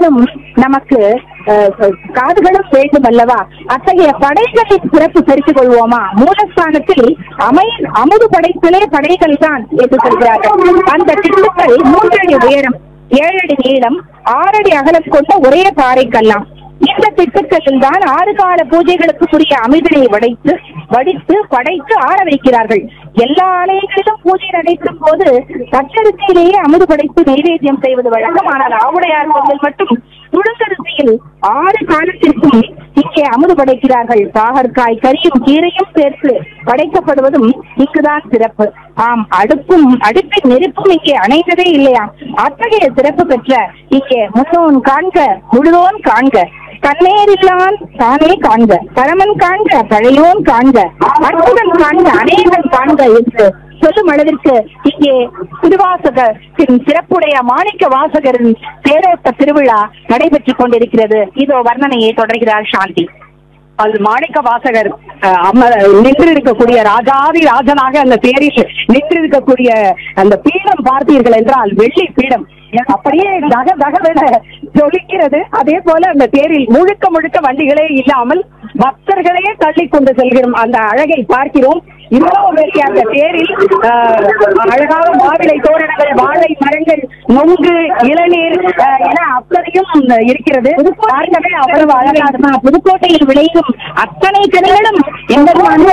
கண்ணும் நமக்கு அஹ், காதுகளும் வேண்டும் அல்லவா அத்தகைய படைகளின் சிறப்பு தெரிந்து கொள்வோமா மூலஸ்தானத்தில் அமை அமுது படைப்பிலே படைகள் தான் என்று சொல்கிறார்கள் அந்த திட்டுக்கள் மூன்றடி உயரம் ஏழடி நீளம் ஆறடி அகலம் கொண்ட ஒரே பாறைக்கல்லாம் இந்த திட்டுக்களில் தான் ஆறு கால பூஜைகளுக்கு உரிய அமிர்தனை வடைத்து வடித்து படைத்து ஆற வைக்கிறார்கள் எல்லா ஆலயங்களிலும் பூஜை நடைபெறும் போது பச்சரிசியிலேயே அமுது படைத்து நைவேத்தியம் செய்வது வழக்கம் ஆனால் ஆவுடையார் கோவில் மட்டும் புழுங்கரிசியில் ஆறு காலத்திற்கும் இங்கே அமுது படைக்கிறார்கள் பாகற்காய் கறியும் கீரையும் சேர்த்து படைக்கப்படுவதும் இங்குதான் சிறப்பு ஆம் அடுப்பும் அடுப்பின் நெருப்பும் இங்கே அணைந்ததே இல்லையா அத்தகைய சிறப்பு பெற்ற இங்கே முன்னோன் காண்க முழுதோன் காண்க கண்ணேரில்லான் தானே காண்க பரமன் காண்க பழையோன் காண்க அற்புதன் காண்க அநேகன் காண்க என்று சொல்லும் அளவிற்கு இங்கே திருவாசகத்தின் சிறப்புடைய மாணிக்க வாசகரின் தேரோட்ட திருவிழா நடைபெற்றுக் கொண்டிருக்கிறது இதோ வர்ணனையை தொடர்கிறார் சாந்தி அது மாணிக்க வாசகர் அஹ், அம நின்று இருக்கக்கூடிய ராஜாதி ராஜனாக அந்த தேரில் நின்று இருக்கக்கூடிய அந்த பீடம் பார்த்தீர்கள் என்றால் வெள்ளி பீடம் அப்படியே தக தகவென ஜொலிக்கிறது அதே போல அந்த தேரில் முழுக்க முழுக்க வண்டிகளே இல்லாமல் பக்தர்களே தள்ளி கொண்டு செல்கிறோம் அந்த அழகை பார்க்கிறோம் இவ்வளவு பெரிய அந்த தேரில் அஹ், அழகான மாவிலை தோரணங்கள் வாழை மரங்கள் நொங்கு இளநீர் அஹ், என அத்தனையும் இருக்கிறது பார்க்கவே அவ்வளவு அழகாக புதுக்கோட்டையில் விளையும் அத்தனை கனிகளும் எந்த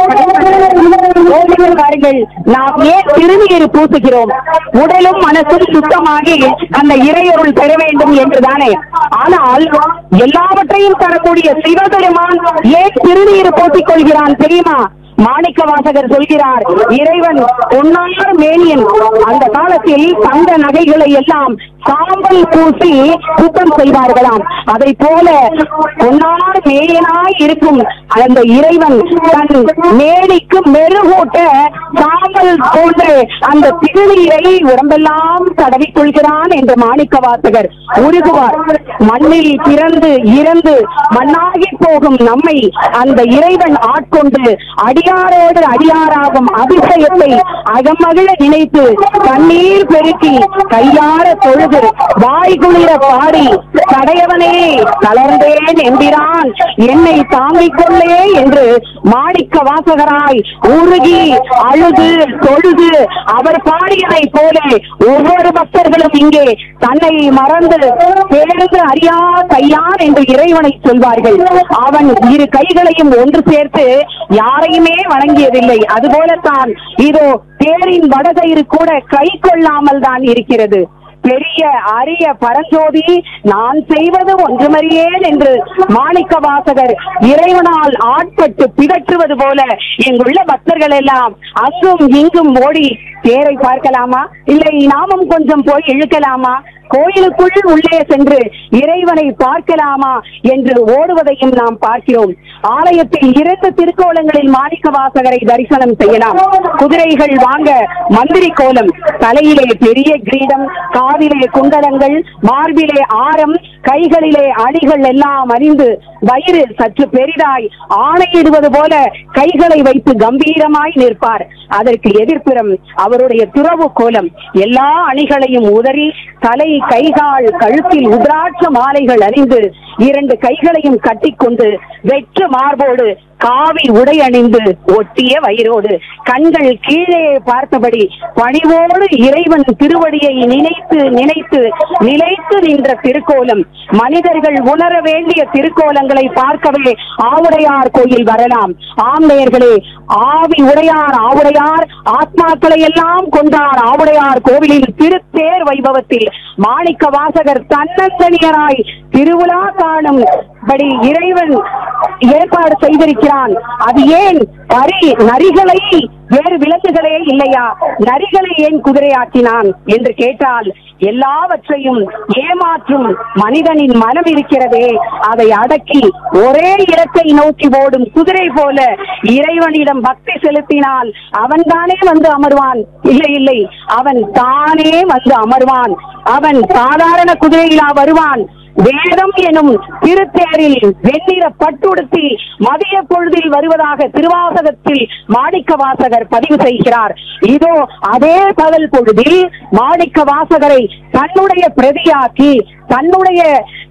கோவில்கள் பாருங்கள் நாம் ஏன் திருநீர் பூசுகிறோம் உடலும் மனசும் சுத்தமாகி அந்த இறையொருள் பெற வேண்டும் என்றுதானே ஆனால் எல்லாவற்றையும் தரக்கூடிய சிவபெருமான் ஏன் திருநீர் பூசிக் கொள்கிறான் தெரியுமா மாணிக்க வாசகர் சொல்கிறார் இறைவன் பொன்னார் மேனியன் அந்த காலத்தில் தங்க நகைகளை எல்லாம் சாம்பல் பூசி சுத்தம் செய்வார்களாம் அதை போல பொன்னார் மேனியனாய் இருக்கும் அந்த இறைவன் தன் மேனிக்கு மெருகூட்ட சாம்பல் போன்று அந்த திருநீரை உடம்பெல்லாம் தடவிக் கொள்கிறான் என்று மாணிக்க வாசகர் உருகுவார் மண்ணில் பிறந்து இறந்து மண்ணாகி போகும் நம்மை அந்த இறைவன் ஆட்கொண்டு அடியாரோடு அடியாராகும் அதிசயத்தை அகமகிழ நினைத்து கண்ணீர் பெருக்கி கையார தொழுது வாய் குளிர பாடி கடையவனே தளர்ந்தேன் என்கிறான் என்னை தாங்கிக் கொள்ளே என்று மாணிக்க வாசகராய் உருகி அழுது தொழுது அவர் பாடியதை போல ஒவ்வொரு பக்தர்களும் இங்கே தன்னை மறந்து பேருந்து அறியா கையான் என்று இறைவனை சொல்வார்கள் அவன் இரு கைகளையும் ஒன்று சேர்த்து யாரையுமே வணங்கியதில்லை அதுபோலத்தான் இதோ தேரின் வடகயிறு கூட கை கொள்ளாமல் தான் இருக்கிறது பெரிய அரிய பரஞ்சோதி நான் செய்வது ஒன்றுமறியேன் என்று மாணிக்க வாசகர் இறைவனால் ஆட்பட்டு பிதற்றுவது போல இங்குள்ள பக்தர்கள் எல்லாம் அங்கும் இங்கும் ஓடி தேரை பார்க்கலாமா இல்லை நாமும் கொஞ்சம் போய் இழுக்கலாமா கோயிலுக்குள் உள்ளே சென்று இறைவனை பார்க்கலாமா என்று ஓடுவதையும் நாம் பார்க்கிறோம் ஆலயத்தில் இரண்டு திருக்கோலங்களில் மாணிக்க வாசகரை தரிசனம் செய்யலாம் குதிரைகள் வாங்க மந்திரி கோலம் தலையிலே பெரிய கிரீடம் காதிலே குண்டலங்கள் மார்பிலே ஆரம் கைகளிலே அடிகள் எல்லாம் அறிந்து வயிறு சற்று பெரிதாய் ஆணையிடுவது போல கைகளை வைத்து கம்பீரமாய் நிற்பார் அதற்கு எதிர்ப்புறம் அவருடைய துறவு கோலம் எல்லா அணிகளையும் உதறி தலை கைகால் கழுத்தில் உதிராட்ச மாலைகள் அணிந்து இரண்டு கைகளையும் கட்டிக்கொண்டு வெற்று மார்போடு காவி உடை அணிந்து ஒட்டிய வயிறோடு கண்கள் கீழே பார்த்தபடி பணிவோடு இறைவன் திருவடியை நினைத்து நினைத்து நிலைத்து நின்ற திருக்கோலம் மனிதர்கள் உணர வேண்டிய திருக்கோலங்களை பார்க்கவே ஆவுடையார் கோயில் வரலாம் ஆம்பையர்களே ஆவி உடையார் ஆவுடையார் ஆத்மாக்களை எல்லாம் கொண்டார் ஆவுடையார் கோவிலில் திருத்தேர் வைபவத்தில் மாணிக்க வாசகர் தன்னந்தனியராய் திருவிழா காணும் படி இறைவன் ஏற்பாடு செய்திருக்கிறான் அது ஏன் பரி நரிகளை வேறு விலங்குகளே இல்லையா நரிகளை ஏன் குதிரையாக்கினான் என்று கேட்டால் எல்லாவற்றையும் ஏமாற்றும் மனிதனின் மனம் இருக்கிறதே அதை அடக்கி ஒரே இலக்கை நோக்கி ஓடும் குதிரை போல இறைவனிடம் பக்தி செலுத்தினால் அவன்தானே வந்து அமர்வான் இல்லை இல்லை அவன் தானே வந்து அமர்வான் அவன் சாதாரண குதிரையிலா வருவான் வேதம் எனும் திருத்தேரில் வெண்ணிற பட்டுடுத்தி மதிய பொழுதில் வருவதாக திருவாசகத்தில் மாணிக்க வாசகர் பதிவு செய்கிறார் இதோ அதே பகல் பொழுதில் மாணிக்க வாசகரை தன்னுடைய பிரதியாக்கி தன்னுடைய